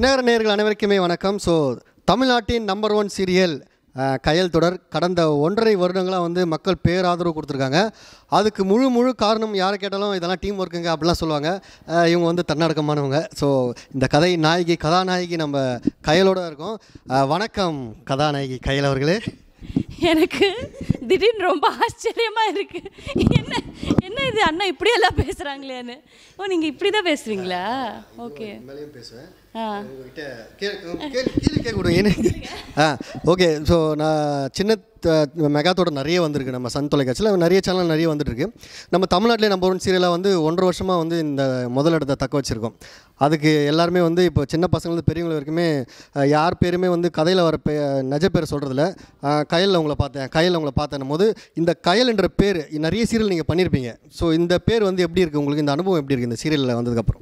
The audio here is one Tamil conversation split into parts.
தினகர நேயர்கள் அனைவருக்குமே வணக்கம் ஸோ தமிழ்நாட்டின் நம்பர் ஒன் சீரியல் அஹ், கயல் தொடர் கடந்த ஒன்றரை வருடங்களாக வந்து மக்கள் பேராதரவு கொடுத்துருக்காங்க அதுக்கு முழு முழு காரணம் யாரை கேட்டாலும் இதெல்லாம் டீம் ஒர்க்குங்க அப்படிலாம் சொல்லுவாங்க அஹ், இவங்க வந்து தன்னடக்கமானவங்க ஸோ இந்த கதை நாயகி கதாநாயகி நம்ம கயலோட இருக்கோம் அஹ், வணக்கம் கதாநாயகி கயல் அவர்களே எனக்கு திடீர்னு ரொம்ப ஆச்சரியமா இருக்கு என்ன என்ன இது அண்ணா இப்படி எல்லாம் பேசுறாங்களேன்னு ஓ நீங்க இப்படி தான் பேசுவீங்களா ஓகே மேலேயும் பேசுவேன் ஆ உங்ககிட்ட கேள்வி கேள்வி கேட்க விடுங்க என்ன ஆ ஓகே ஸோ நான் சின்ன த- மெகாத்தோட நிறைய வந்திருக்கு நம்ம சன் தொலைக்காட்சியில் நிறைய சேனல் நிறைய வந்துட்டு இருக்கு நம்ம தமிழ்நாட்டிலே நம்பர் ஒன் சீரியலாக வந்து ஒன்றரை வருஷமாக வந்து இந்த முதலிடத்தை தக்க வச்சுருக்கோம் அதுக்கு எல்லாருமே வந்து இப்போ சின்ன பசங்கள்ந்து பெரியவங்க வரைக்குமே அஹ், யார் பேருமே வந்து கதையில் வர பே நெஜ பேர் சொல்கிறதில்ல கயலில் உங்களை பார்த்தேன் கயலில் உங்களை பார்த்தேன் போது இந்த கயல் என்ற பேர் நிறைய சீரியல் நீங்கள் பண்ணியிருப்பீங்க ஸோ இந்த பேர் வந்து எப்படி இருக்குது உங்களுக்கு இந்த அனுபவம் எப்படி இருக்குது இந்த சீரியலில் வந்ததுக்கப்புறம்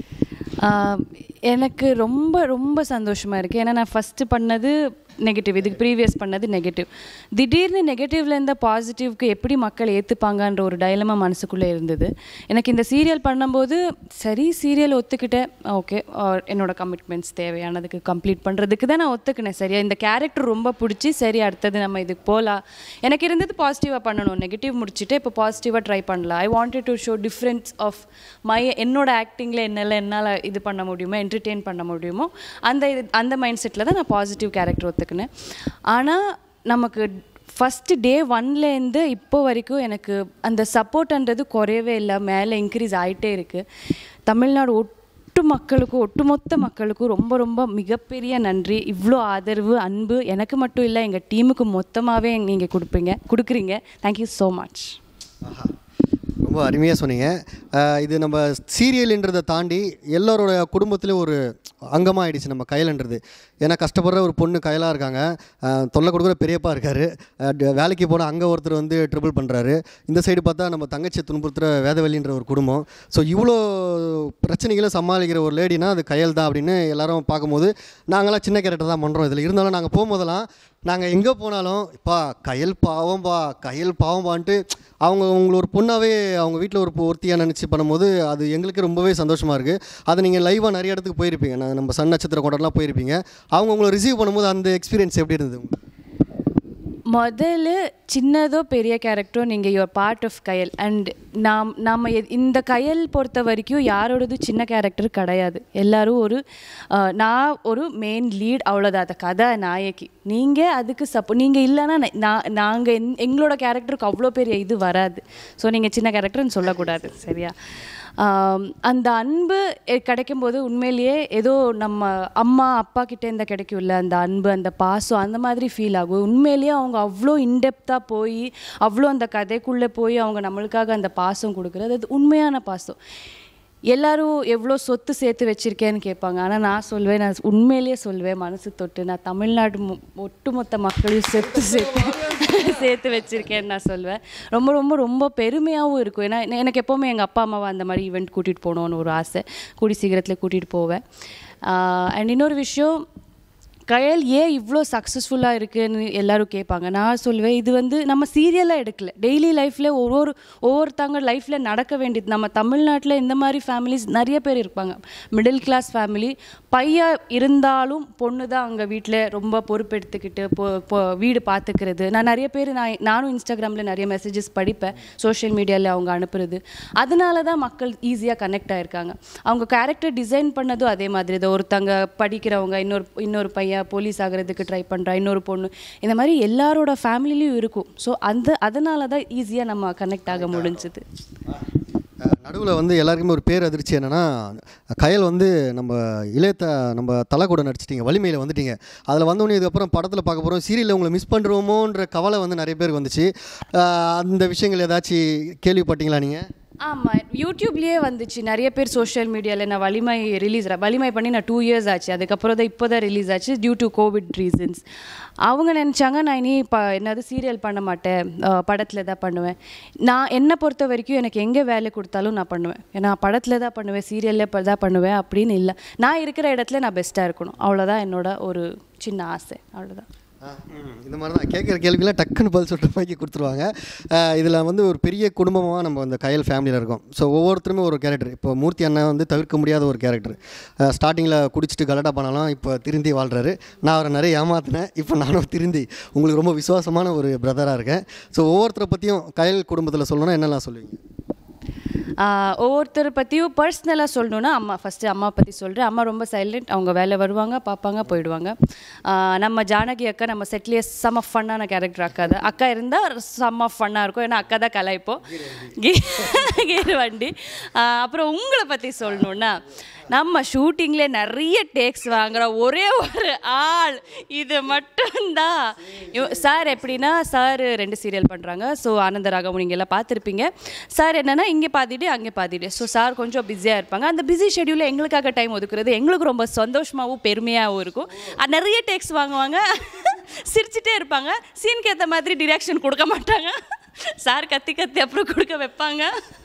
ஆஹ், எனக்கு ரொம்ப ரொம்ப சந்தோஷமாக இருக்குது ஏன்னா நான் ஃபஸ்ட்டு பண்ணது நெகட்டிவ் இதுக்கு ப்ரீவியஸ் பண்ணது நெகட்டிவ் திடீர்னு நெகட்டிவ்லேருந்து பாசிட்டிவ்க்கு எப்படி மக்கள் ஏற்றுப்பாங்கன்ற ஒரு டைலமா மனசுக்குள்ளே இருந்தது எனக்கு இந்த சீரியல் பண்ணும்போது சரி சீரியல் ஒத்துக்கிட்டேன் ஓகே என்னோட கமிட்மெண்ட்ஸ் தேவையானதுக்கு கம்ப்ளீட் பண்ணுறதுக்கு தான் நான் ஒத்துக்கினேன் சரியா இந்த கேரக்டர் ரொம்ப பிடிச்சி சரி அடுத்தது நம்ம இதுக்கு போகலாம் எனக்கு இருந்தது பாசிட்டிவாக பண்ணணும் நெகட்டிவ் முடிச்சுட்டு இப்போ பாசிட்டிவாக ட்ரை பண்ணலாம் I wanted to show difference of my என்னோட ஆக்டிங்கில் என்னால் என்னால் இது பண்ண முடியுமோ என்டர்டெயின் பண்ண முடியுமோ அந்த இது அந்த மைண்ட் செட்டில் தான் நான் பாசிட்டிவ் கேரக்டர் ஒத்துக்கினேன் ஆனால் நமக்கு ஃபஸ்ட்டு டே ஒன்லேருந்து இப்போ வரைக்கும் எனக்கு அந்த சப்போர்ட்ன்றது குறையவே இல்லை மேலே இன்க்ரீஸ் ஆகிட்டே இருக்குது தமிழ்நாடு ஒட்டு மக்களுக்கும் ஒட்டுமொத்த மக்களுக்கும் ரொம்ப ரொம்ப மிகப்பெரிய நன்றி இவ்வளோ ஆதரவு அன்பு எனக்கு மட்டும் இல்லை எங்கள் டீமுக்கு மொத்தமாகவே நீங்கள் கொடுப்பீங்க கொடுக்குறீங்க தேங்க்யூ ஸோ மச் ஆஹா. ரொம்ப அருமையாக சொன்னீங்க அஹ் இது நம்ம சீரியல்ன்றதை தாண்டி எல்லாரோட குடும்பத்திலே ஒரு அங்கமாக ஆயிடுச்சு நம்ம கயல்ன்றது ஏன்னா கஷ்டப்படுற ஒரு பொண்ணு கயலாக இருக்காங்க அஹ் தொல்லை கொடுக்குற பெரியப்பா இருக்கார் வேலைக்கு போனால் அங்கே ஒருத்தர் வந்து ட்ரிபிள் பண்ணுறாரு இந்த சைடு பார்த்தா நம்ம தங்கச்சி துன்புறுத்துகிற வேதவெளின்ற ஒரு குடும்பம் ஸோ இவ்வளோ பிரச்சனைகளை சமாளிக்கிற ஒரு லேடினா அது கயல் தான் அப்படின்னு எல்லாரும் பார்க்கும்போது நாங்களாம் சின்ன கேரக்டர் தான் பண்ணுறோம் இதில் இருந்தாலும் நாங்கள் போகும்போதெல்லாம் நாங்கள் எங்கே போனாலும் பா கயல் பாவம்பா கயல் பாவம்பான்ட்டு அவங்க உங்களை ஒரு பொண்ணாகவே அவங்க வீட்டில் ஒரு ஒருத்தியாக நினச்சி பண்ணும்போது அது எங்களுக்கு ரொம்பவே சந்தோஷமாக இருக்குது அதை நீங்கள் லைவாக நிறைய இடத்துக்கு போயிருப்பீங்க நான் நம்ம சன் நட்சத்திர கொண்டாடலாம் போயிருப்பீங்க அவங்க உங்களை ரிசீவ் பண்ணும்போது அந்த எக்ஸ்பீரியன்ஸ் எப்படி இருந்தது உங்களுக்கு? முதல்ல சின்னதோ பெரிய கேரக்டரோ நீங்கள் your part of Kayal and நாம் நாம் எ- இந்த கயல் பொறுத்த வரைக்கும் யாரோடது சின்ன கேரக்டர் கிடையாது எல்லாரும் ஒரு அஹ், நான் ஒரு மெயின் லீட் அவ்வளோதான் அந்த கதை நாயகி நீங்கள் அதுக்கு சப்போ நீங்கள் இல்லைன்னா நான் நாங்கள் எங்களோட கேரக்டருக்கு அவ்வளோ பெரிய இது வராது ஸோ நீங்கள் சின்ன கேரக்டர்னு சொல்லக்கூடாது சரியா ஆம், அந்த அன்பு எ- கிடைக்கும்போது உண்மையிலேயே ஏதோ நம்ம அம்மா அப்பா கிட்ட இருந்து கிடைக்கும்ல அந்த அன்பு அந்த பாசம் அந்த மாதிரி ஃபீல் ஆகும் உண்மையிலேயே அவங்க அவ்வளோ இன்டெப்த்தாக போய் அவ்வளோ அந்த கதைக்குள்ளே போய் அவங்க நம்மளுக்காக அந்த பாசம் கொடுக்குறது அது உண்மையான பாசம் எல்லாரும் எவ்வளோ சொத்து சேர்த்து வச்சிருக்கேன்னு கேட்பாங்க ஆனால் நான் சொல்வேன் நான் உண்மையிலேயே சொல்வேன் மனசு தொட்டு நான் தமிழ்நாடு மொ- ஒட்டுமொத்த மக்களையும் சொத்து சேர்த்து சேர்த்து வச்சிருக்கேன்னு நான் சொல்வேன் ரொம்ப ரொம்ப ரொம்ப பெருமையாகவும் இருக்கும் ஏன்னா என- எனக்கு எப்போவுமே எங்கள் அப்பா அம்மாவை அந்த மாதிரி ஈவெண்ட் கூட்டிகிட்டு போகணுன்னு ஒரு ஆசை கூடி சீக்கிரத்தில் கூட்டிகிட்டு போவேன் அண்ட் இன்னொரு விஷயம் கயல் ஏன் இவ்வளோ சக்ஸஸ்ஃபுல்லாக இருக்குன்னு எல்லாரும் கேட்பாங்க நான் சொல்லுவேன் இது வந்து நம்ம சீரியலாக எடுக்கல டெய்லி லைஃப்பில் ஒரு ஒரு ஒவ்வொருத்தவங்க லைஃப்பில் நடக்க வேண்டியது நம்ம தமிழ்நாட்டில் இந்த மாதிரி ஃபேமிலிஸ் நிறைய பேர் இருப்பாங்க மிடில் கிளாஸ் ஃபேமிலி பையன் இருந்தாலும் பொண்ணு தான் அங்கே வீட்டில் ரொம்ப பொறுப்பெடுத்துக்கிட்டு பொ பொ வீடு பார்த்துக்கிறது நான் நிறைய பேர் நான் நானும் இன்ஸ்டாகிராமில் நிறைய மெசேஜஸ் படிப்பேன் சோஷியல் மீடியாவில் அவங்க அனுப்புறது அதனால தான் மக்கள் ஈஸியாக கனெக்ட் ஆயிருக்காங்க அவங்க கேரக்டர் டிசைன் பண்ணதும் அதே மாதிரி தான் ஒருத்தங்க படிக்கிறவங்க இன்னொரு இன்னொரு பையன் போலீஸ் ஆகிறதுக்கு ட்ரை பண்ணுறா இன்னொரு பொண்ணு இந்த மாதிரி எல்லாரோட ஃபேமிலிலையும் இருக்கும் ஸோ அந்த அதனால தான் ஈஸியாக நம்ம கனெக்ட் ஆக முடிஞ்சுது நடுவில் வந்து எல்லாருக்குமே ஒரு பேர் அதிர்ச்சி என்னென்னா கயல் வந்து நம்ம இளையத்த நம்ம தலை கூட நடிச்சிட்டிங்க வலிமையில் வந்துட்டீங்க அதில் வந்தோடனே இதுக்கப்புறம் படத்தில் பார்க்க போகிறோம் சீரியலில் உங்களை மிஸ் பண்ணுறோமோன்ற கவலை வந்து நிறைய பேருக்கு வந்துச்சு அஹ் அந்த விஷயங்கள் ஏதாச்சும் கேள்விப்பட்டீங்களா நீங்கள் ஆமாம் யூடியூப்லேயே வந்துச்சு நிறைய பேர் சோஷியல் மீடியாவில் நான் வலிமை ரிலீஸ் வலிமை பண்ணி நான் டூ இயர்ஸ் ஆச்சு அதுக்கப்புறம் தான் இப்போ தான் ரிலீஸ் ஆச்சு டியூ டு கோவிட் ரீசன்ஸ் அவங்க நினச்சாங்க நான் இனி இப்போ என்னது சீரியல் பண்ண மாட்டேன் படத்தில் தான் பண்ணுவேன் நான் என்னை பொறுத்த வரைக்கும் எனக்கு எங்கே வேலை கொடுத்தாலும் நான் பண்ணுவேன் ஏன்னா படத்தில் தான் பண்ணுவேன் சீரியலில் இப்போ தான் பண்ணுவேன் அப்படின்னு இல்லை நான் இருக்கிற இடத்துல நான் பெஸ்ட்டாக இருக்கணும் அவ்வளோதான் என்னோட ஒரு சின்ன ஆசை அவ்வளோதான் ஆ, ம். இந்த மாதிரி தான் கேட்குற கேள்விக்கெல்லாம் டக்குன்னு பதில் சொல்லிட்டு மாதிரி கொடுத்துருவாங்க இதில் வந்து ஒரு பெரிய குடும்பமாக நம்ம இந்த கயல் ஃபேமிலியில் இருக்கோம் ஸோ ஒவ்வொருத்தருமே ஒரு கேரக்டர் இப்போ மூர்த்தி அண்ணன் வந்து தவிர்க்க முடியாத ஒரு கேரக்டர் ஸ்டார்டிங்கில் குடிச்சிட்டு கலட்டா பண்ணலாம் இப்போ திருந்தி வாழ்கிறாரு நான் அவரை நிறைய ஏமாத்தினேன் இப்போ நானும் திருந்தி உங்களுக்கு ரொம்ப விசுவாசமான ஒரு பிரதராக இருக்கேன் ஸோ ஒவ்வொருத்தரை பற்றியும் கயல் குடும்பத்தில் சொல்லணும்னா என்னெல்லாம் சொல்லுவீங்க ஆஹ் ஒவ்வொருத்தரை பற்றியும் பர்சனலாக சொல்லணுன்னா அம்மா ஃபஸ்ட்டு அம்மா பற்றி சொல்கிறேன் அம்மா ரொம்ப சைலண்ட் அவங்க வேலை வருவாங்க பார்ப்பாங்க போயிடுவாங்க ஆஹ் நம்ம ஜானகி அக்கா நம்ம செட்லேயே செம்ம ஃபன்னான கேரக்டர் அக்கா தான் அக்கா இருந்தால் செம்ம ஃபன்னாக இருக்கும் ஏன்னா அக்கா தான் கலாய்ப்போம் கீர் வண்டி ஆஹ் அப்புறம் உங்களை பற்றி சொல்லணுன்னா நம்ம ஷூட்டிங்ல நிறைய டேக்ஸ் வாங்குற ஒரே ஒரு ஆள் இது மட்டும்தான் சார் எப்படின்னா சார் ரெண்டு சீரியல் பண்ணுறாங்க ஸோ ஆனந்த ராகம் நீங்கள் எல்லாம் பார்த்துருப்பீங்க சார் என்னன்னா இங்கே பாதிட்டு அங்கே பாதிட்டு ஸோ சார் கொஞ்சம் பிஸியாக இருப்பாங்க அந்த பிஸி ஷெடியூலில் எங்களுக்காக டைம் ஒதுக்குறது எங்களுக்கு ரொம்ப சந்தோஷமாகவும் பெருமையாகவும் இருக்கும் அது நிறைய டேக்ஸ் வாங்குவாங்க சிரிச்சிட்டே இருப்பாங்க சீனுக்கு ஏற்ற மாதிரி டிரெக்ஷன் கொடுக்க மாட்டாங்க சார் கத்தி கத்தி அப்புறம் கொடுக்க வைப்பாங்க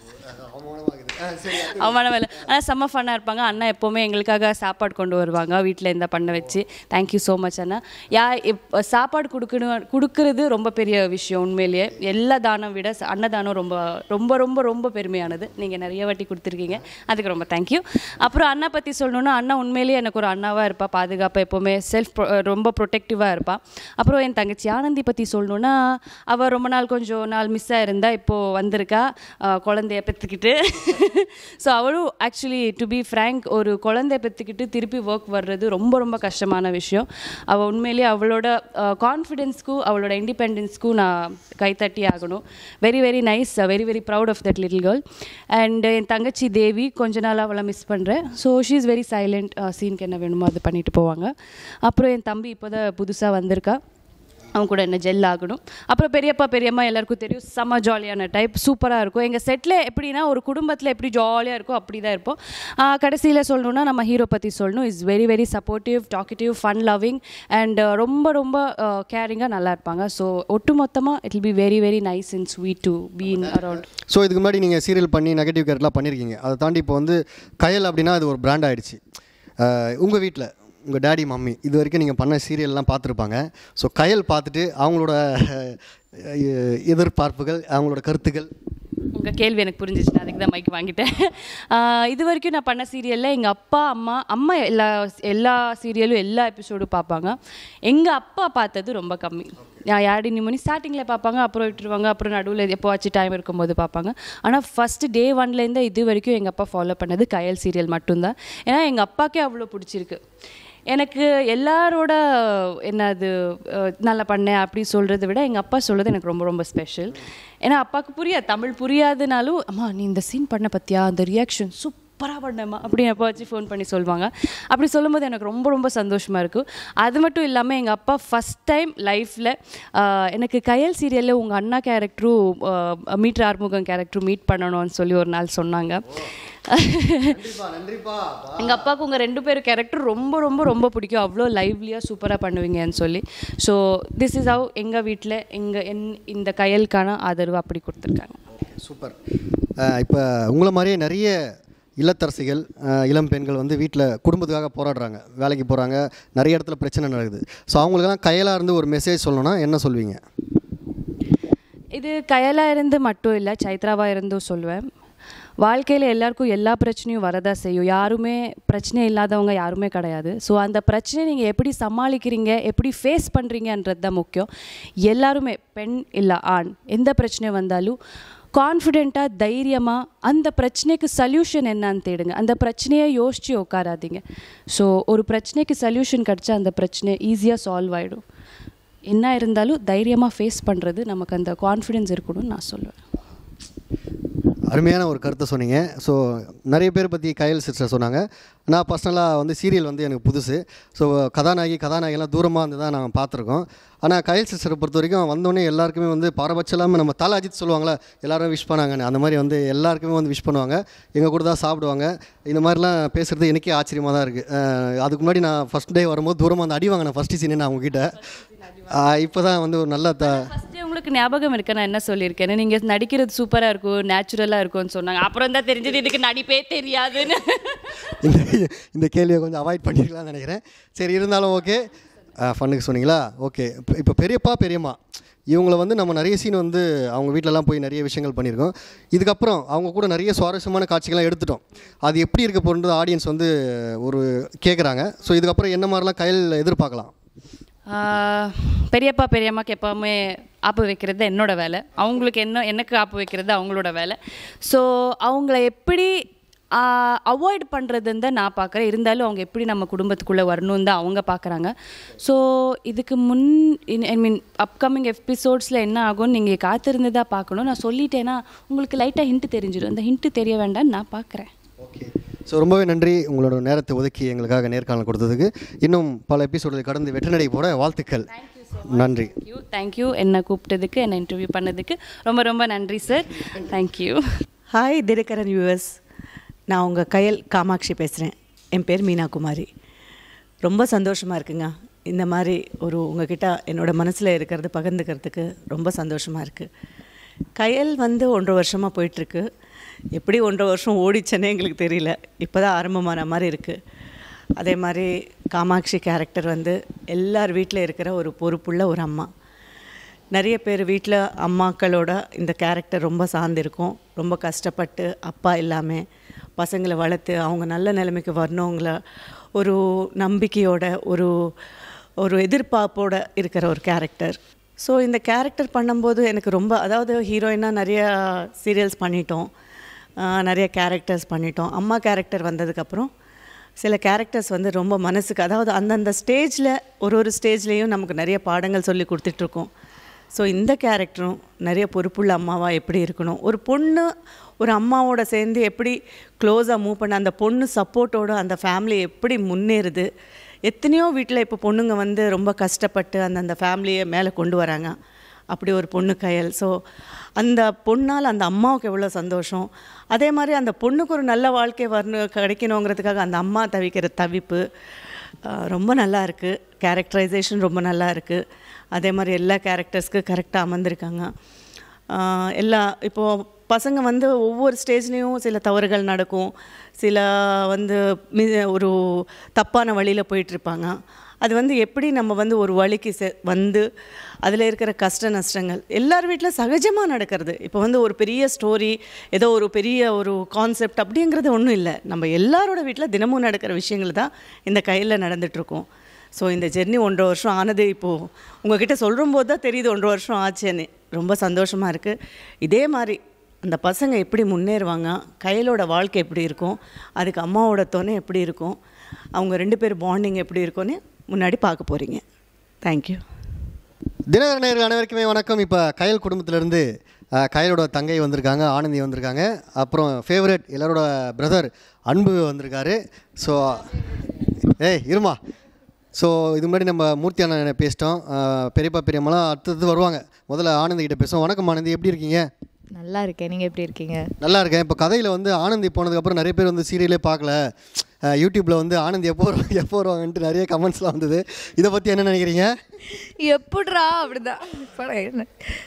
அவமான வேலை ஆனால் செம்ம ஃபன்னாக இருப்பாங்க அண்ணா எப்போவுமே எங்களுக்காக சாப்பாடு கொண்டு வருவாங்க வீட்டில் இந்த பண்ண வச்சு தேங்க்யூ ஸோ மச் அண்ணா யா இப் சாப்பாடு கொடுக்கணும் கொடுக்கறது ரொம்ப பெரிய விஷயம் உண்மையிலேயே எல்லா தானம் விட ச- அன்னதானம் ரொம்ப ரொம்ப ரொம்ப ரொம்ப பெருமையானது நீங்கள் நிறைய வாட்டி கொடுத்துருக்கீங்க அதுக்கு ரொம்ப தேங்க்யூ அப்புறம் அண்ணா பற்றி சொல்லணுன்னா அண்ணா உண்மையிலேயே எனக்கு ஒரு அண்ணாவாக இருப்பா பாதுகாப்பாக எப்போவுமே செல்ஃப் ரொம்ப ப்ரொடெக்டிவாக இருப்பா அப்புறம் என் தங்கச்சி ஆனந்தி பற்றி சொல்லணுன்னா அவள் ரொம்ப நாள் கொஞ்சம் நாள் மிஸ் ஆயிருந்தா இப்போது வந்திருக்கா அஹ், குழந்தைய பெற்றுக்கிட்டு ஸோ அவளும் ஆக்சுவலி டு பி ஃப்ரேங்க் ஒரு குழந்தைய பெற்றுக்கிட்டு திருப்பி ஒர்க் வர்றது ரொம்ப ரொம்ப கஷ்டமான விஷயம் அவள் உண்மையிலேயே அவளோட கான்ஃபிடென்ஸ்க்கும் அவளோட இண்டிபெண்டன்ஸ்க்கும் நான் கைத்தட்டி ஆகணும் very very nice very very proud of that little girl and என் தங்கச்சி தேவி கொஞ்ச நாள் அவளை மிஸ் பண்ணுறேன் so she is very silent சீனுக்கு என்ன வேணுமோ அது பண்ணிட்டு போவாங்க அப்புறம் என் தம்பி இப்போ தான் புதுசாக வந்திருக்கா அவங்க கூட என்ன ஜெல் ஆகணும் அப்புறம் பெரியப்பா பெரியம்மா எல்லாருக்கும் தெரியும் செம்ம ஜாலியான டைப் சூப்பராக இருக்கும் எங்கள் செட்டில் எப்படின்னா ஒரு குடும்பத்தில் எப்படி ஜாலியாக இருக்கோ அப்படி தான் இருப்போம் கடைசியில் சொல்லணும்னா நம்ம ஹீரோ பற்றி சொல்லணும் is very very supportive talkative fun loving and ரொம்ப ரொம்ப கேரிங்காக நல்லா இருப்பாங்க ஸோ ஒட்டு மொத்தமாக it will be very very nice and sweet to been around so இதுக்கு முன்னாடி நீங்கள் சீரியல் பண்ணி நெகட்டிவ் கேரக்டர்லாம் பண்ணியிருக்கீங்க அதை தாண்டி இப்போ வந்து கயல் அப்படின்னா அது ஒரு பிராண்ட் ஆயிடுச்சு உங்கள் வீட்டில் உங்கள் டேடி மம்மி இது வரைக்கும் நீங்கள் பண்ண சீரியல்லாம் பார்த்துருப்பாங்க ஸோ கயல் பார்த்துட்டு அவங்களோட அஹ், எதிர்பார்ப்புகள் அவங்களோட கருத்துக்கள் உங்கள் கேள்வி எனக்கு புரிஞ்சிச்சு நான் அதுக்கு தான் மைக் வாங்கிட்டேன் ஆஹ் இது வரைக்கும் நான் பண்ண சீரியலில் எங்கள் அப்பா அம்மா அம்மா எல்லா எல்லா சீரியலும் எல்லா எபிசோடும் பார்ப்பாங்க எங்கள் அப்பா பார்த்தது ரொம்ப கம்மி நான் யாடி நிம்மனி ஸ்டார்டிங்கில் பார்ப்பாங்க அப்புறம் விட்டுருவாங்க அப்புறம் நடுவில் எப்போவாச்சும் டைம் இருக்கும்போது பார்ப்பாங்க ஆனால் ஃபஸ்ட்டு டே ஒன்லேருந்து இது வரைக்கும் எங்கள் அப்பா ஃபாலோ பண்ணது கயல் சீரியல் மட்டும்தான் ஏன்னா எங்கள் அப்பாக்கே அவ்வளோ பிடிச்சிருக்கு எனக்கு எல்லாரோட என்னது அஹ், நல்லா பண்ணேன் அப்படி சொல்கிறத விட எங்கள் அப்பா சொல்கிறது எனக்கு ரொம்ப ரொம்ப ஸ்பெஷல் ஏன்னா அப்பாவுக்கு புரியாது தமிழ் புரியாதுனாலும் அம்மா நீ இந்த சீன் பண்ண பத்தியா அந்த ரியாக்ஷன் சூப்பராக பண்ணேம்மா அப்படின்னு எப்போ வச்சு ஃபோன் பண்ணி சொல்லுவாங்க அப்படி சொல்லும்போது எனக்கு ரொம்ப ரொம்ப சந்தோஷமாக இருக்கும் அது மட்டும் இல்லாமல் எங்கள் அப்பா ஃபஸ்ட் டைம் லைஃப்பில் எனக்கு கயல் சீரியலில் உங்கள் அண்ணா கேரக்டரும் மீட்டர் ஆறுமுகம் கேரக்டரும் மீட் பண்ணணும்னு சொல்லி ஒரு நாள் சொன்னாங்க எங்கள் அப்பாவுக்கு உங்கள் ரெண்டு பேர் கேரக்டர் ரொம்ப ரொம்ப ரொம்ப பிடிக்கும் அவ்வளோ லைவ்லியாக சூப்பராக பண்ணுவீங்கன்னு சொல்லி ஸோ திஸ் இஸ் ஹவ் எங்கள் வீட்டில் எங்கள் என் இந்த கயலுக்கான ஆதரவு அப்படி கொடுத்துருக்காங்க சூப்பர் இப்போ உங்களை மாதிரியே நிறைய இல்லத்தரசிகள் அஹ், இளம் பெண்கள் வந்து வீட்டில் குடும்பத்துக்காக போராடுறாங்க வேலைக்கு போகிறாங்க நிறைய இடத்துல பிரச்சனை நடக்குது ஸோ அவங்களுக்கெல்லாம் கையலாக இருந்து ஒரு மெசேஜ் சொல்லணும்னா என்ன சொல்வீங்க இது கயலாக இருந்து மட்டும் இல்லை சைத்ராவாக இருந்தும் சொல்லுவேன் வாழ்க்கையில் எல்லாருக்கும் எல்லா பிரச்சனையும் வரதா செய்யும் யாருமே பிரச்சனை இல்லாதவங்க யாருமே கிடையாது ஸோ அந்த பிரச்சனையை நீங்கள் எப்படி சமாளிக்கிறீங்க எப்படி ஃபேஸ் பண்ணுறீங்கன்றது தான் முக்கியம் எல்லாருமே பெண் இல்லை ஆண் எந்த பிரச்சனை வந்தாலும் கான்ஃபிடெண்ட்டாக தைரியமாக அந்த பிரச்சனைக்கு சல்யூஷன் என்னன்னு தேடுங்க அந்த பிரச்சனையை யோசித்து உட்காராதீங்க ஸோ ஒரு பிரச்சனைக்கு சல்யூஷன் கிடச்சா அந்த பிரச்சனை ஈஸியாக சால்வ் ஆகிடும் என்ன இருந்தாலும் தைரியமாக ஃபேஸ் பண்ணுறது நமக்கு அந்த கான்ஃபிடென்ஸ் இருக்கணும்னு நான் சொல்லுவேன் அருமையான ஒரு கருத்தை சொன்னீங்க ஸோ நிறைய பேர் பற்றி கயல் சிஸ்டர் சொன்னாங்க நான் பர்சனலாக வந்து சீரியல் வந்து எனக்கு புதுசு ஸோ கதாநாயகி கதாநாயகிலாம் தூரமாக இருந்து தான் நாங்கள் பார்த்துருக்கோம் ஆனால் கயல் சிஸ்டரை பொறுத்த வரைக்கும் வந்தோடனே எல்லாருக்குமே வந்து பாரபட்சம் இல்லாமல் நம்ம தல அஜித் சொல்லுவாங்களே எல்லாரும் விஷ் பண்ணாங்கன்னு அந்த மாதிரி வந்து எல்லாருக்குமே வந்து விஷ் பண்ணுவாங்க எங்கள் கூட தான் சாப்பிடுவாங்க இந்த மாதிரிலாம் பேசுகிறது எனக்கே ஆச்சரியமாக தான் இருக்குது அதுக்கு முன்னாடி நான் ஃபஸ்ட் டே வரும்போது தூரமாக வந்து அடி வாங்கினேன் ஃபஸ்ட்டு சீனே நான் அவங்ககிட்ட இப்போ தான் வந்து ஒரு நல்ல த ஃபஸ்ட்டு உங்களுக்கு ஞாபகம் இருக்கு நான் என்ன சொல்லியிருக்கேன் நீங்கள் நடிக்கிறது சூப்பராக இருக்கும் நேச்சுரலாக இருக்கும்னு சொன்னாங்க அப்புறம் தான் தெரிஞ்சது இதுக்கு நடிப்பே தெரியாதுன்னு இந்த இந்த கேள்வியை கொஞ்சம் அவாய்ட் பண்ணிருக்கலாம்னு நினைக்கிறேன் சரி இருந்தாலும் ஓகே ஃபன்னுக்கு சொன்னீங்களா ஓகே இப்போ இப்போ பெரியப்பா பெரியம்மா இவங்கள வந்து நம்ம நிறைய சீன் வந்து அவங்க வீட்டிலலாம் போய் நிறைய விஷயங்கள் பண்ணியிருக்கோம் இதுக்கப்புறம் அவங்க கூட நிறைய சுவாரஸ்யமான காட்சிகள்லாம் எடுத்துட்டோம் அது எப்படி இருக்க போகிறது ஆடியன்ஸ் வந்து ஒரு கேட்குறாங்க ஸோ இதுக்கப்புறம் என்ன மாதிரிலாம் கையில் எதிர்பார்க்கலாம் ஆஹ், பெரியப்பா பெரியம்மாக்கு எப்போவுமே ஆப்பு வைக்கிறது என்னோட வேலை அவங்களுக்கு என்ன எனக்கு ஆப்பு வைக்கிறது அவங்களோட வேலை ஸோ அவங்கள எப்படி அவாய்ட் பண்ணுறதுன்னு தான் நான் பார்க்குறேன் இருந்தாலும் அவங்க எப்படி நம்ம குடும்பத்துக்குள்ளே வரணும்னு தான் அவங்க பார்க்குறாங்க ஸோ இதுக்கு முன் ஐ மீன் அப்கமிங் எபிசோட்ஸில் என்ன ஆகும்னு நீங்கள் காத்திருந்து தான் பார்க்கணும் நான் சொல்லிட்டேன்னா உங்களுக்கு லைட்டாக ஹிண்ட்டு தெரிஞ்சிடும் அந்த ஹிண்ட்டு தெரிய வேண்டாம்னு நான் பார்க்குறேன் ஓகே ஸோ ரொம்பவே நன்றி உங்களோட நேரத்தை ஒதுக்கி எங்களுக்காக நேர்காணல் கொடுத்ததுக்கு இன்னும் பல எபிசோடுகளை கடந்து வெற்றிநடை போட வாழ்த்துக்கள் நன்றி தேங்க்யூ தேங்க்யூ என்னை கூப்பிட்டதுக்கு என்னை இன்டர்வியூ பண்ணதுக்கு ரொம்ப ரொம்ப நன்றி sir thank you hi Dinakaran US நான் உங்கள் கயல் காமாட்சி பேசுகிறேன் என் பேர் மீனா குமாரி ரொம்ப சந்தோஷமாக இருக்குங்க இந்த மாதிரி ஒரு உங்ககிட்ட என்னோட மனசில் இருக்கிறது பகிர்ந்துக்கிறதுக்கு ரொம்ப சந்தோஷமாக இருக்குது கயல் வந்து ஒன்றரை வருஷமாக போயிட்டுருக்கு எப்படி ஒன்றரை வருஷம் ஓடிச்சேனே எங்களுக்கு தெரியல இப்போ தான் ஆரம்பமான மாதிரி இருக்குது அதே மாதிரி காமாட்சி கேரக்டர் வந்து எல்லார் வீட்டில் இருக்கிற ஒரு பொறுப்புள்ள ஒரு அம்மா நிறைய பேர் வீட்டில் அம்மாக்களோட இந்த கேரக்டர் ரொம்ப சார்ந்திருக்கும் ரொம்ப கஷ்டப்பட்டு அப்பா இல்லாமல் பசங்களை வளர்த்து அவங்க நல்ல நிலைமைக்கு வரணுங்கள ஒரு நம்பிக்கையோட ஒரு ஒரு எதிர்பார்ப்போட இருக்கிற ஒரு கேரக்டர் ஸோ இந்த கேரக்டர் பண்ணும்போது எனக்கு ரொம்ப அதாவது ஹீரோயினாக நிறைய சீரியல்ஸ் பண்ணிட்டோம் ஆஹ் நிறைய கேரக்டர்ஸ் பண்ணிட்டோம் அம்மா கேரக்டர் வந்ததுக்கப்புறம் சில கேரக்டர்ஸ் வந்து ரொம்ப மனசுக்கு அதாவது அந்தந்த ஸ்டேஜில் ஒரு ஒரு ஸ்டேஜ்லேயும் நமக்கு நிறைய பாடங்கள் சொல்லி கொடுத்துட்ருக்கோம் ஸோ இந்த கேரக்டரும் நிறைய பொறுப்புள்ள அம்மாவாக எப்படி இருக்கணும் ஒரு பொண்ணு ஒரு அம்மாவோட சேர்ந்து எப்படி க்ளோஸாக மூவ் பண்ண அந்த பொண்ணு சப்போர்ட்டோட அந்த ஃபேமிலி எப்படி முன்னேறுது எத்தனையோ வீட்டில் இப்போ பொண்ணுங்க வந்து ரொம்ப கஷ்டப்பட்டு அந்த அந்த ஃபேமிலியை மேலே கொண்டு வராங்க அப்படி ஒரு பொண்ணு கையல் ஸோ அந்த பொண்ணால் அந்த அம்மாவுக்கு எவ்வளோ சந்தோஷம் அதே மாதிரி அந்த பொண்ணுக்கு ஒரு நல்ல வாழ்க்கை வரணும் கிடைக்கணுங்கிறதுக்காக அந்த அம்மா தவிக்கிற தவிப்பு ஆஹ், ரொம்ப நல்லா இருக்குது கேரக்டரைசேஷன் ரொம்ப நல்லா இருக்குது அதே மாதிரி எல்லா கேரக்டர்ஸ்க்கு கரெக்டாக அமர்ந்திருக்காங்க ஆஹ், எல்லா இப்போது பசங்க வந்து ஒவ்வொரு ஸ்டேஜ்லேயும் சில தவறுகள் நடக்கும் சில வந்து மி ஒரு தப்பான வழியில் போயிட்டுருப்பாங்க அது வந்து எப்படி நம்ம வந்து ஒரு வழிக்கு செ வந்து அதில் இருக்கிற கஷ்ட நஷ்டங்கள் எல்லார் வீட்டில் சகஜமாக நடக்கிறது இப்போ வந்து ஒரு பெரிய ஸ்டோரி ஏதோ ஒரு பெரிய ஒரு கான்செப்ட் அப்படிங்கிறது ஒன்றும் இல்லை நம்ம எல்லாரோட வீட்டில் தினமும் நடக்கிற விஷயங்கள் தான் இந்த கையில் நடந்துகிட்ருக்கோம் ஸோ இந்த ஜெர்னி ஒன்றரை வருஷம் ஆனது இப்போது உங்ககிட்ட சொல்லும்போது தான் தெரியுது ஒன்றரை வருஷம் ஆச்சுன்னு ரொம்ப சந்தோஷமாக இருக்குது இதே மாதிரி அந்த பசங்க எப்படி முன்னேறுவாங்க கையலோட வாழ்க்கை எப்படி இருக்கும் அதுக்கு அம்மாவோட துணை எப்படி இருக்கும் அவங்க ரெண்டு பேர் பாண்டிங் எப்படி இருக்கும்னு முன்னாடி பார்க்க போகிறீங்க தேங்க்யூ தினகர நேயர்கள் அனைவருக்குமே வணக்கம் இப்போ கயல் குடும்பத்திலேருந்து கயலோட தங்கை வந்திருக்காங்க ஆனந்தி வந்திருக்காங்க அப்புறம் ஃபேவரட் எல்லாரோட பிரதர் அன்பு வந்திருக்காரு ஸோ ஏய் இருமா ஸோ இது முன்னாடி நம்ம மூர்த்தி அண்ணன் பேசிட்டோம் அஹ், பெரியப்பா பெரியம்மாலாம் அடுத்தது வருவாங்க முதல்ல ஆனந்தி கிட்ட பேசுவோம் வணக்கம் ஆனந்தி எப்படி இருக்கீங்க நல்லா இருக்கேன் நீங்கள் எப்படி இருக்கீங்க நல்லா இருக்கேன் இப்போ கதையில் வந்து ஆனந்தி போனதுக்கப்புறம் நிறைய பேர் வந்து சீரியலே பார்க்கல அஹ், யூடியூப்பில் வந்து ஆனந்தி எப்போ வருவாங்க எப்போ வருவாங்கன்ட்டு நிறைய கமெண்ட்ஸ்லாம் வந்தது இதை பற்றி என்ன நினைக்கிறீங்க எப்படிரா அப்படிதான் படம் என்ன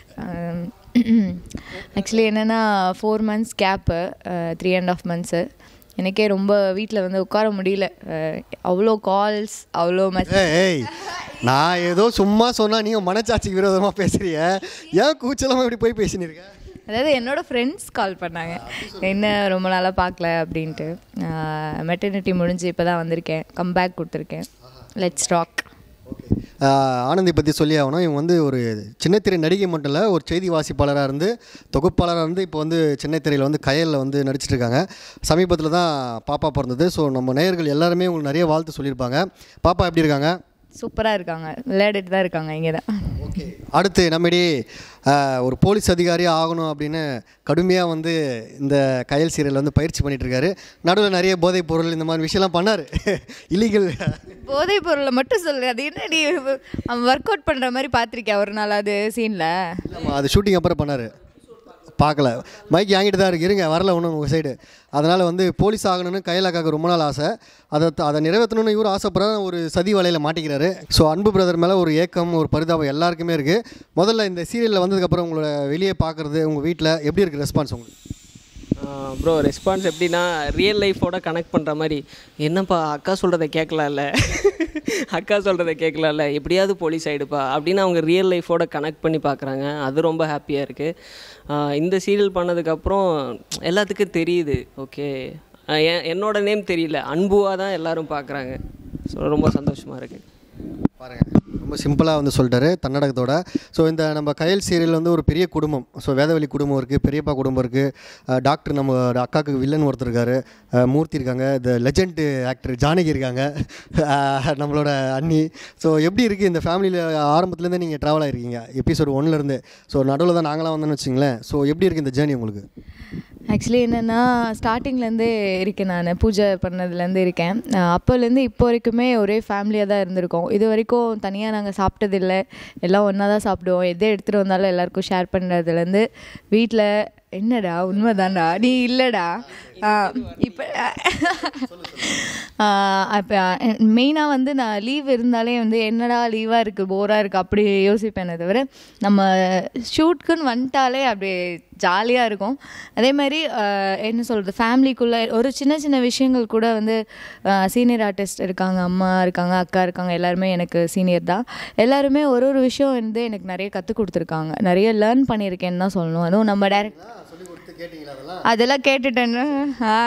ஆக்சுவலி என்னென்னா four months gap three and half months எனக்கே ரொம்ப வீட்டில் வந்து உட்கார முடியல அஹ், அவ்வளோ கால்ஸ் அவ்வளோ மெசேஜ் ஏய் ஏய் நான் ஏதோ சும்மா சொன்னா நீங்க மனச்சாட்சிக்கு விரோதமா பேசுறிய ஏன் கூச்சலமா இப்படி போய் பேசினிருக்க அதாவது என்னோட ஃப்ரெண்ட்ஸ் கால் பண்ணாங்க என்ன ரொம்ப நாளாக பார்க்கல அப்படின்ட்டு மெட்டர்னிட்டி முடிஞ்சு இப்போ தான் வந்திருக்கேன் கம்பேக் கொடுத்துருக்கேன் லெட்ஸ் ராக் ஆஹ் ஆனந்தி பற்றி சொல்லி ஆகணும் இவங்க வந்து ஒரு சின்னத்திரை நடிகை மட்டும் இல்லை ஒரு செய்தி வாசிப்பாளராக இருந்து தொகுப்பாளராக இருந்து இப்போ வந்து சின்னத்திரையில் வந்து கயலில் வந்து நடிச்சிட்டு இருக்காங்க சமீபத்தில் தான் பாப்பா பிறந்தது ஸோ நம்ம நேயர்கள் எல்லாருமே உங்களுக்கு நிறைய வாழ்த்து சொல்லியிருப்பாங்க பாப்பா எப்படி இருக்காங்க சூப்பராக இருக்காங்க விளையாடிட்டு தான் இருக்காங்க இங்கே தான் ஓகே அடுத்து நம்மடி ஒரு போலீஸ் அதிகாரியாக ஆகணும் அப்படின்னு கடுமையாக வந்து இந்த கயல் சீரியல் வந்து பயிற்சி பண்ணிட்டு இருக்காரு நடுவில் நிறைய போதைப் பொருள் இந்த மாதிரி விஷயம்லாம் பண்ணார் இல்லீகல் போதைப் பொருளை மட்டும் சொல்லு அது என்னடி அவன் ஒர்க் அவுட் பண்ணுற மாதிரி பார்த்துருக்கேன் ஒரு நாள் அது சீனில் அது ஷூட்டிங் அப்புறம் பண்ணார் பார்க்கல மைக் வாங்கிட்டு தான் இருக்கு இருங்க வரல ஒன்றும் உங்கள் சைடு அதனால் வந்து போலீஸ் ஆகணும்னு கையிலாக்காக ரொம்ப நாள் ஆசை அதை அதை நிறைவேற்றணும்னு இவர் ஆசைப்படுற ஒரு சதி வலையில் மாட்டிக்கிறாரு ஸோ அன்பு பிரதர் மேலே ஒரு ஏக்கம் ஒரு பரிதாபம் எல்லாருக்குமே இருக்குது முதல்ல இந்த சீரியலில் வந்ததுக்கப்புறம் உங்களோட வெளியே பார்க்குறது உங்கள் வீட்டில் எப்படி இருக்குது ரெஸ்பான்ஸ் உங்களுக்கு ப்ரோ ரெஸ்பான்ஸ் எப்படின்னா ரியல் லைஃபோட கனெக்ட் பண்ணுற மாதிரி என்னப்பா அக்கா சொல்கிறத கேட்கலாம்ல அக்கா சொல்கிறத கேட்கலாம்ல எப்படியாவது போலீஸ் ஆகிடுப்பா அப்படின்னு அவங்க ரியல் லைஃபோட கனெக்ட் பண்ணி பார்க்குறாங்க அது ரொம்ப ஹாப்பியாக இருக்குது இந்த சீரியல் பண்ணதுக்கப்புறம் எல்லாத்துக்கும் தெரியுது ஓகே என் என்னோட நேம் தெரியல அன்புவாக தான் எல்லாரும் பார்க்குறாங்க ஸோ ரொம்ப சந்தோஷமாக இருக்குது பாருங்க ரொம்ப சிம்பிளாக வந்து சொல்லிட்டாரு தன்னடகத்தோட ஸோ இந்த நம்ம கயல் சீரியல் வந்து ஒரு பெரிய குடும்பம் ஸோ வேதவழி குடும்பம் இருக்குது பெரியப்பா குடும்பம் இருக்குது டாக்டர் நம்ம அக்காவுக்கு வில்லன் ஒருத்தர் இருக்காரு அஹ் மூர்த்தி இருக்காங்க இந்த லெஜண்ட் ஆக்டர் ஜானகி இருக்காங்க அஹ் நம்மளோட அண்ணி ஸோ எப்படி இருக்குது இந்த ஃபேமிலியில் ஆரம்பத்துலேருந்தே நீங்கள் ட்ராவல் ஆகிருக்கீங்க எபிசோடு ஒன்லேருந்து ஸோ நடுவில் தான் நாங்களாம் வந்தோம்னு வச்சிங்களேன் ஸோ எப்படி இருக்குது இந்த ஜேர்னி உங்களுக்கு ஆக்சுவலி என்னென்னா ஸ்டார்டிங்லேருந்தே இருக்கேன் நான் பூஜை பண்ணதுலேருந்து இருக்கேன் அஹ் அப்போலேருந்து இப்போ வரைக்குமே ஒரே ஃபேமிலியாக தான் இருந்திருக்கோம் இது வரைக்கும் தனியாக நாங்கள் சாப்பிட்டதில்லை எல்லாம் ஒன்றா தான் சாப்பிடுவோம் எதை எடுத்துகிட்டு வந்தாலும் எல்லாருக்கும் ஷேர் பண்ணுறதுலேருந்து வீட்டில் என்னடா உண்மைதான்டா நீ இல்லைடா இப்போ அப்போ மெயினாக வந்து நான் லீவ் இருந்தாலே வந்து என்னடா லீவாக இருக்குது போராக இருக்குது அப்படி யோசிப்பேனே தவிர நம்ம ஷூட்க்குன்னு வந்துட்டாலே அப்படியே ஜாலியாக இருக்கும் அதே மாதிரி ஆஹ், என்ன சொல்கிறது ஃபேமிலிக்குள்ளே ஒரு சின்ன சின்ன விஷயங்கள் கூட வந்து சீனியர் ஆர்டிஸ்ட் இருக்காங்க அம்மா இருக்காங்க அக்கா இருக்காங்க எல்லாருமே எனக்கு சீனியர் தான் எல்லாருமே ஒரு ஒரு விஷயம் வந்து எனக்கு நிறைய கற்றுக் கொடுத்துருக்காங்க நிறைய லேர்ன் பண்ணியிருக்கேன்னு தான் சொல்லணும் அதுவும் நம்ம டேரக்ட் அதெல்லாம் கேட்டுட்டேன்னு ஆ.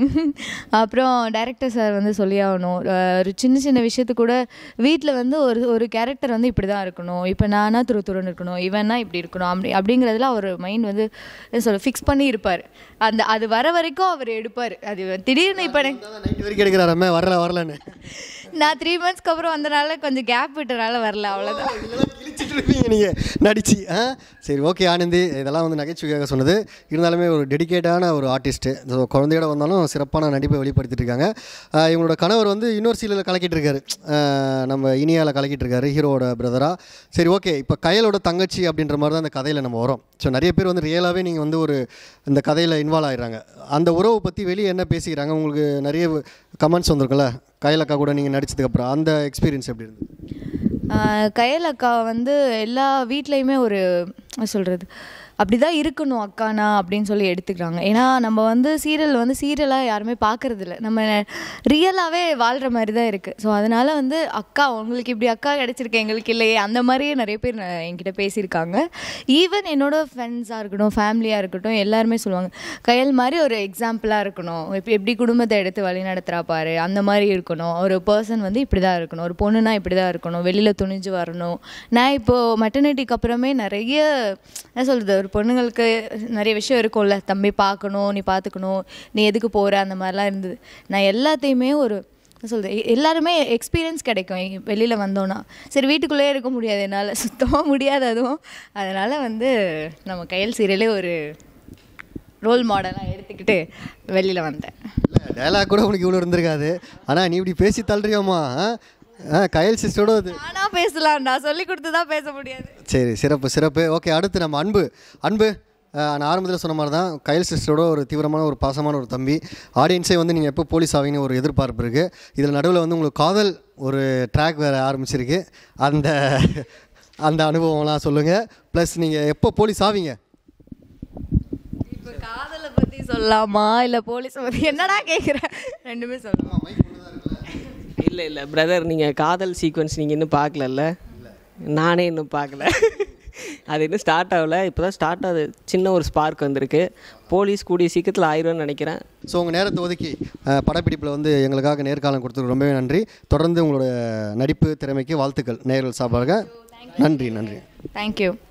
அப்புறம் டைரக்டர் சார் வந்து சொல்லி ஆகணும் அஹ் ஒரு சின்ன சின்ன விஷயத்து கூட வீட்டில் வந்து ஒரு ஒரு கேரக்டர் வந்து இப்படி தான் இருக்கணும் இப்போ நானா துரு துருன்னு இருக்கணும் இவன்னா இப்படி இருக்கணும் அப்படி அப்படிங்கிறதுல அவர் மைண்ட் வந்து என்ன சொல்ல ஃபிக்ஸ் பண்ணி இருப்பார் அந்த அது வர வரைக்கும் அவர் எடுப்பார் அது திடீர்னு இப்போ எனக்கு நைட்டு வரைக்கும் எடுக்கிறாரம்மே வரல வரலன்னு நான் த்ரீ மந்த்ஸ்க்கு அப்புறம் வந்தனால கொஞ்சம் கேப் விட்டனால வரல அவ்வளோதான் இதெல்லாம் கிழிச்சிட்டு இருப்பீங்க நீங்கள் நடிச்சு ஆ சரி ஓகே ஆனந்தி இதெல்லாம் வந்து நகைச்சுவையாக சொன்னது இருந்தாலுமே ஒரு டெடிகேட்டான ஒரு ஆர்டிஸ்ட்டு ஸோ குழந்தையோட வந்தாலும் சிறப்பான நடிப்பை வெளிப்படுத்திட்டு இருக்காங்க ஆ, இவங்களோட கணவர் வந்து இன்னொரு சீரியலில் கலக்கிட்டு இருக்காரு ஆ, நம்ம இனியாவில் கலக்கிட்டு இருக்காரு ஹீரோவோட பிரதரா சரி ஓகே இப்போ கயலோட தங்கச்சி அப்படின்ற மாதிரி தான் அந்த கதையில் நம்ம வரோம் ஸோ நிறைய பேர் வந்து ரியலாகவே நீங்கள் வந்து ஒரு இந்த கதையில் இன்வால்வ் ஆயிடுறாங்க அந்த உறவை பற்றி வெளியே என்ன பேசிக்கிறாங்க உங்களுக்கு நிறைய கமெண்ட்ஸ் வந்திருக்குல்ல கயலக்கா கூட நீங்கள் நடிச்சதுக்கப்புறம் அந்த எக்ஸ்பீரியன்ஸ் எப்படி இருந்தது ஆஹ் கயல் அக்கா வந்து எல்லா வீட்லேயுமே ஒரு என்ன சொல்கிறது அப்படி தான் இருக்கணும் அக்கானா அப்படின்னு சொல்லி எடுத்துக்கிறாங்க ஏன்னா நம்ம வந்து சீரியல் வந்து சீரியலாக யாருமே பார்க்கறதில்ல நம்ம ரியலாகவே வாழ்கிற மாதிரி தான் இருக்குது ஸோ அதனால் வந்து அக்கா உங்களுக்கு இப்படி அக்கா கிடச்சிருக்கு எங்களுக்கு இல்லையே அந்த மாதிரியே நிறைய பேர் ந- என்கிட்ட பேசியிருக்காங்க ஈவன் என்னோட ஃப்ரெண்ட்ஸாக இருக்கட்டும் ஃபேமிலியாக இருக்கட்டும் எல்லாருமே சொல்லுவாங்க கயல் மாதிரி ஒரு எக்ஸாம்பிளாக இருக்கணும் இப்போ எப்படி குடும்பத்தை எடுத்து வழி நடத்துகிறா பாரு அந்த மாதிரி இருக்கணும் ஒரு பர்சன் வந்து இப்படி தான் இருக்கணும் ஒரு பொண்ணுனா இப்படி தான் இருக்கணும் வெளியில் துணிஞ்சு வரணும் நான் இப்போது மெட்டர்னிட்டிக்கு அப்புறமே நிறைய என்ன சொல்கிறது ஒரு பொண்ணுங்களுக்கு நிறைய விஷயம் இருக்கும்ல தம்பி பார்க்கணும் நீ பார்த்துக்கணும் நீ எதுக்கு போகிற அந்த மாதிரிலாம் இருந்தது நான் எல்லாத்தையுமே ஒரு என்ன சொல்கிறது எல்லாருமே எக்ஸ்பீரியன்ஸ் கிடைக்கும் வெளியில் வந்தோன்னா சரி வீட்டுக்குள்ளேயே இருக்க முடியாது என்னால் சுத்தமாக முடியாது அதுவும் அதனால் வந்து நம்ம கையல் சீரியலே ஒரு ரோல் மாடலாக எடுத்துக்கிட்டு வெளியில் வந்தேன் இல்லை டயலாக் கூட உனக்கு இவ்வளோ இருந்திருக்காது ஆனால் நீ இப்படி பேசி தள்ளுறியாம்மா ஆ? ஆ கயல் சிஸ்டரோட இது நானா பேசலாம்டா சொல்லி கொடுத்து தான் பேச முடியாது சரி சிறப்பு சிறப்பு ஓகே அடுத்து நம்ம அன்பு அன்பு ஆ, நான் ஆரம்பத்தில் சொன்ன மாதிரி தான் கயல் சிஸ்டரோட ஒரு தீவிரமான ஒரு பாசமான ஒரு தம்பி ஆடியன்ஸே வந்து நீங்கள் எப்போ போலீஸ் ஆவீங்கன்னு ஒரு எதிர்பார்ப்பு இருக்குது இதில் நடுவில் வந்து உங்களுக்கு காதல் ஒரு ட்ராக் வேறு ஆரம்பிச்சிருக்கு அந்த அந்த அனுபவம்லாம் சொல்லுங்கள் ப்ளஸ் நீங்கள் எப்போ போலீஸ் ஆவீங்க இப்போ காதலை பற்றி சொல்லலாமா இல்லை போலீஸை பற்றி என்னடா கேட்குறேன் ரெண்டுமே சொல்லலாம் இல்லை இல்லை பிரதர் நீங்கள் காதல் சீக்வன்ஸ் நீங்கள் இன்னும் பார்க்கலல்ல நானே இன்னும் பார்க்கல அது இன்னும் ஸ்டார்ட் ஆகல இப்போ தான் ஸ்டார்ட் ஆகுது சின்ன ஒரு ஸ்பார்க் வந்திருக்கு போலீஸ் கூடிய சீக்கிரத்தில் ஆயிரும்னு நினைக்கிறேன் ஸோ உங்கள் நேரத்தை ஒதுக்கி அஹ், படப்பிடிப்பில் வந்து எங்களுக்காக நேர்காலம் கொடுத்ததுக்கு ரொம்பவே நன்றி தொடர்ந்து உங்களோட நடிப்பு திறமைக்கு வாழ்த்துக்கள் நேயர்கள் சார்பாக நன்றி நன்றி தேங்க்யூ